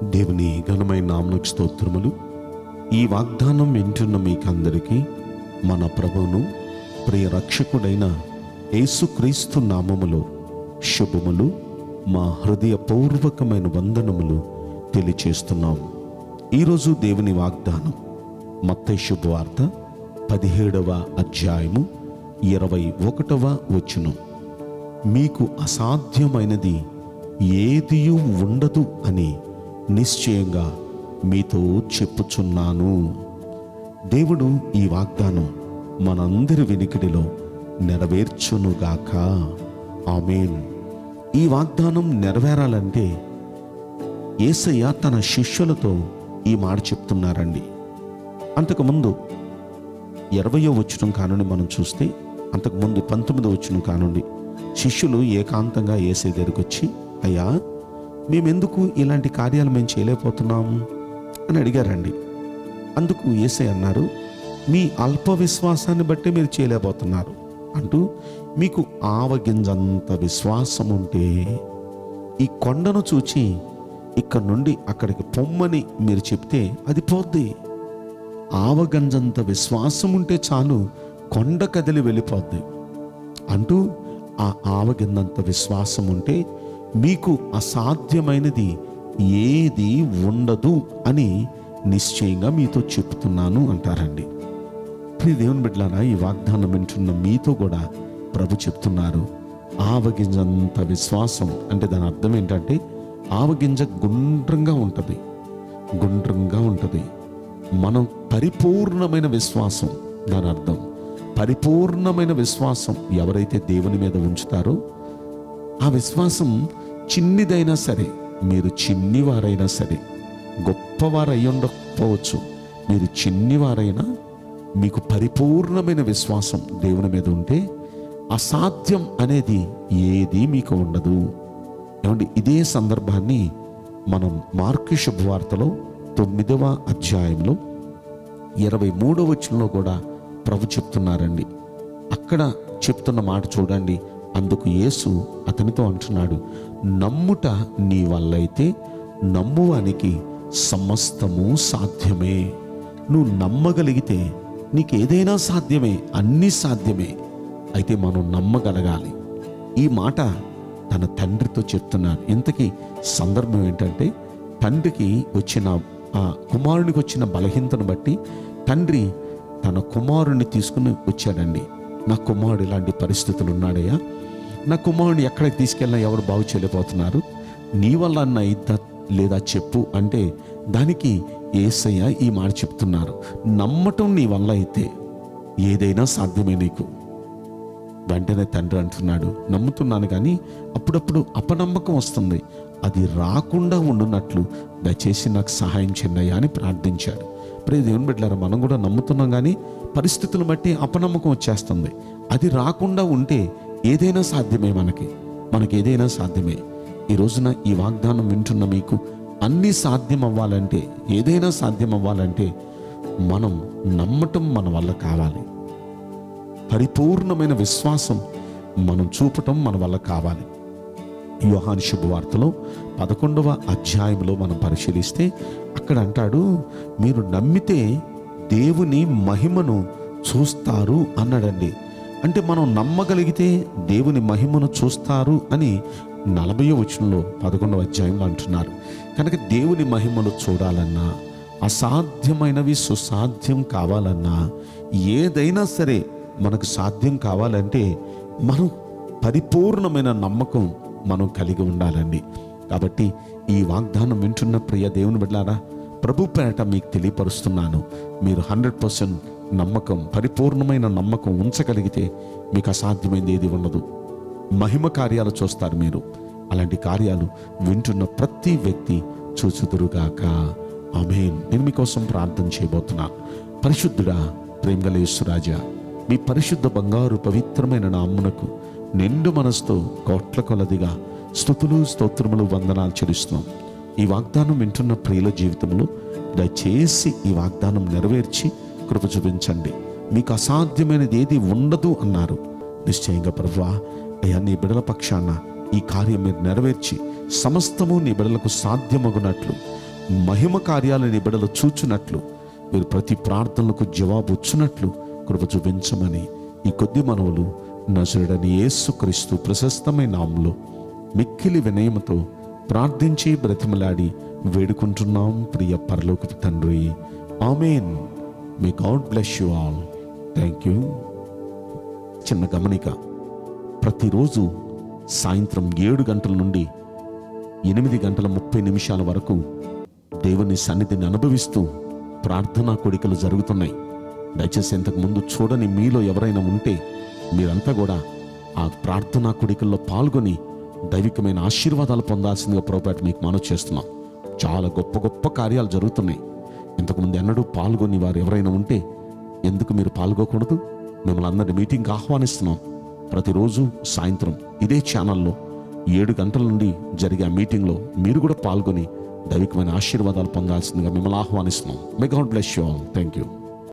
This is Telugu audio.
దేవుని ఘనమైన నామకు స్తోత్రములు ఈ వాగ్దానం వింటున్న మీకందరికీ మన ప్రభువును ప్రియ రక్షకుడైన యేసుక్రీస్తు నామములో శుభములు మా హృదయపూర్వకమైన వందనములు తెలియచేస్తున్నాం ఈరోజు దేవుని వాగ్దానం మత్తయి శుభవార్త పదిహేడవ అధ్యాయము ఇరవై ఒకటవ వచనం మీకు అసాధ్యమైనది ఏదియూ ఉండదు అని నిశ్చయంగా మీతో చెప్పుచున్నాను దేవుడు ఈ వాగ్దానం మనందరి వినికిడిలో నెరవేర్చునుగాక ఆమెన్ ఈ వాగ్దానం నెరవేరాలంటే యేసయ్య తన శిష్యులతో ఈ మాట చెప్తున్నారండి అంతకుముందు ఇరవయో వచనం కానుండి మనం చూస్తే అంతకుముందు పంతొమ్మిదో వచనం కానుండి శిష్యులు ఏకాంతంగా ఏసై దగ్గరికి వచ్చి అయ్యా మేమెందుకు ఇలాంటి కార్యాలు మేము చేయలేకపోతున్నాం అని అడిగారండి అందుకు ఏసై అన్నారు మీ అల్ప విశ్వాసాన్ని బట్టి మీరు చేయలేకపోతున్నారు అంటూ మీకు ఆవగింజంత విశ్వాసం ఉంటే ఈ కొండను చూచి ఇక్కడ నుండి అక్కడికి పొమ్మని మీరు చెప్తే అది పోద్ది ఆవగంజంత విశ్వాసం ఉంటే చాలు కొండ కదిలి వెళ్ళిపోద్ది అంటూ ఆ ఆవగిందంత విశ్వాసం ఉంటే మీకు అసాధ్యమైనది ఏది ఉండదు అని నిశ్చయంగా మీతో చెప్తున్నాను అంటారండి ప్రియ దేవుని బిడ్డలారా ఈ వాగ్దానం వింటున్న మీతో కూడా ప్రభు చెప్తున్నారు ఆవగింజంత విశ్వాసం అంటే దాని అర్థం ఏంటంటే ఆవగింజ గుండ్రంగా ఉంటుంది గుండ్రంగా ఉంటుంది మనం పరిపూర్ణమైన విశ్వాసం దాని అర్థం పరిపూర్ణమైన విశ్వాసం ఎవరైతే దేవుని మీద ఉంచుతారో ఆ విశ్వాసం చిన్నిదైనా సరే మీరు చిన్నివారైనా సరే గొప్పవారు అయి ఉండకపోవచ్చు మీరు చిన్నివారైనా మీకు పరిపూర్ణమైన విశ్వాసం దేవుని మీద ఉంటే అసాధ్యం అనేది ఏది మీకు ఉండదు ఏమండి ఇదే సందర్భాన్ని మనం మార్కు శుభవార్తలో తొమ్మిదవ అధ్యాయంలో ఇరవై మూడవ వచనంలో కూడా ప్రభు చెప్తున్నారండి అక్కడ చెప్తున్న మాట చూడండి అందుకు యేసు అతనితో అంటున్నాడు నమ్ముట నీ వల్లైతే నమ్మువానికి సమస్తము సాధ్యమే నువ్వు నమ్మగలిగితే నీకు ఏదైనా సాధ్యమే అన్నీ సాధ్యమే అయితే మనం నమ్మగలగాలి ఈ మాట తన తండ్రితో చెప్తున్నాడు ఇంతకీ సందర్భం ఏంటంటే తండ్రికి వచ్చిన ఆ కుమారునికి వచ్చిన బలహీనతను బట్టి తండ్రి తన కుమారుని తీసుకుని వచ్చాడండి నా కుమారుడు ఇలాంటి పరిస్థితులు ఉన్నాడయ్యా నా కుమారుడిని ఎక్కడికి తీసుకెళ్ళినా ఎవరు బాగు చేయలేకపోతున్నారు నీ వల్ల అన్న ఇద్దా లేదా చెప్పు అంటే దానికి ఏసయ్య ఈ మాట చెప్తున్నారు నమ్మటం నీ వల్ల అయితే ఏదైనా సాధ్యమే నీకు వెంటనే తండ్రి అంటున్నాడు నమ్ముతున్నాను కానీ అప్పుడప్పుడు అపనమ్మకం వస్తుంది అది రాకుండా ఉండునట్లు దయచేసి నాకు సహాయం చెన్నయ్యా అని ప్రార్థించాడు ప్రే దేవుని బిడ్డారా మనం కూడా నమ్ముతున్నాం కానీ పరిస్థితులను బట్టి అపనమ్మకం వచ్చేస్తుంది అది రాకుండా ఉంటే ఏదైనా సాధ్యమే మనకి మనకి ఏదైనా సాధ్యమే ఈ రోజున ఈ వాగ్దానం వింటున్న మీకు అన్నీ సాధ్యం అవ్వాలంటే ఏదైనా సాధ్యం అవ్వాలంటే మనం నమ్మటం మన వల్ల కావాలి పరిపూర్ణమైన విశ్వాసం మనం చూపటం మన వల్ల కావాలి యోహాన్ శుభవార్తలో పదకొండవ అధ్యాయంలో మనం పరిశీలిస్తే అక్కడ అంటాడు మీరు నమ్మితే దేవుని మహిమను చూస్తారు అన్నాడండి అంటే మనం నమ్మగలిగితే దేవుని మహిమను చూస్తారు అని నలభయో వచనంలో పదకొండవ అధ్యాయంలో అంటున్నారు కనుక దేవుని మహిమను చూడాలన్నా అసాధ్యమైనవి సుసాధ్యం కావాలన్నా ఏదైనా సరే మనకు సాధ్యం కావాలంటే మనం పరిపూర్ణమైన నమ్మకం మనం కలిగి ఉండాలండి కాబట్టి ఈ వాగ్దానం వింటున్న ప్రియ దేవుని బిడ్డారా ప్రభు పేట మీకు తెలియపరుస్తున్నాను మీరు హండ్రెడ్ పర్సెంట్ నమ్మకం పరిపూర్ణమైన నమ్మకం ఉంచగలిగితే మీకు అసాధ్యమైంది ఏది ఉండదు మహిమ కార్యాలు చూస్తారు మీరు అలాంటి కార్యాలు వింటున్న ప్రతి వ్యక్తి చూచుదురుగాక ఆమెన్ నేను మీకోసం ప్రార్థన చేయబోతున్నాను పరిశుద్ధుడా ప్రేమగలేశ్వరాజా మీ పరిశుద్ధ బంగారు పవిత్రమైన నామ్మునకు నిండు మనసుతో కోట్ల కొలదిగా స్థుతులు స్తోత్రములు వందనాలు చెల్లిస్తున్నాం ఈ వాగ్దానం వింటున్న ప్రియుల జీవితంలో దయచేసి ఈ వాగ్దానం నెరవేర్చి కృప చూపించండి మీకు అసాధ్యమైనది ఏది ఉండదు అన్నారు నిశ్చయంగా ప్రభువా అయ్యా నీ బిడల పక్షాన ఈ కార్యం మీరు నెరవేర్చి సమస్తము నీ బిడలకు సాధ్యమగునట్లు మహిమ కార్యాలని బిడలు చూచున్నట్లు మీరు ప్రతి ప్రార్థనలకు జవాబు వచ్చినట్లు కృప చూపించమని ఈ కొద్ది మనవులు నజరుడని యేసుక్రీస్తు ప్రశస్తమైన నామంలో మిక్కిలి వినయముతో ప్రార్థించి బ్రతిమలాడి వేడుకుంటున్నాం ప్రియ పరలోకపు తండ్రి amen may God bless you all thank you చిన్న గమనిక ప్రతిరోజు సాయంత్రం ఏడు గంటల నుండి ఎనిమిది గంటల ముప్పై నిమిషాల వరకు దేవుని సన్నిధిని అనుభవిస్తూ ప్రార్థనా కోడికలు జరుగుతున్నాయి దయచేసి ఇంతకు ముందు చూడని మీలో ఎవరైనా ఉంటే మీరంతా కూడా ఆ ప్రార్థనా కోడికల్లో పాల్గొని దైవికమైన ఆశీర్వాదాలు పొందాల్సిందిగా ప్రభుపేట మీకు మనవి చేస్తున్నాం చాలా గొప్ప గొప్ప కార్యాలు జరుగుతున్నాయి ఇంతకుముందు ఎన్నడూ పాల్గొని వారు ఎవరైనా ఉంటే ఎందుకు మీరు పాల్గొకూడదు మిమ్మల్ని అందరినీ మీటింగ్కి ఆహ్వానిస్తున్నాం ప్రతిరోజు సాయంత్రం ఇదే ఛానల్లో ఏడు గంటల నుండి జరిగే ఆ మీటింగ్లో మీరు కూడా పాల్గొని దైవికమైన ఆశీర్వాదాలు పొందాల్సిందిగా మిమ్మల్ని ఆహ్వానిస్తున్నాం may God bless you all thank you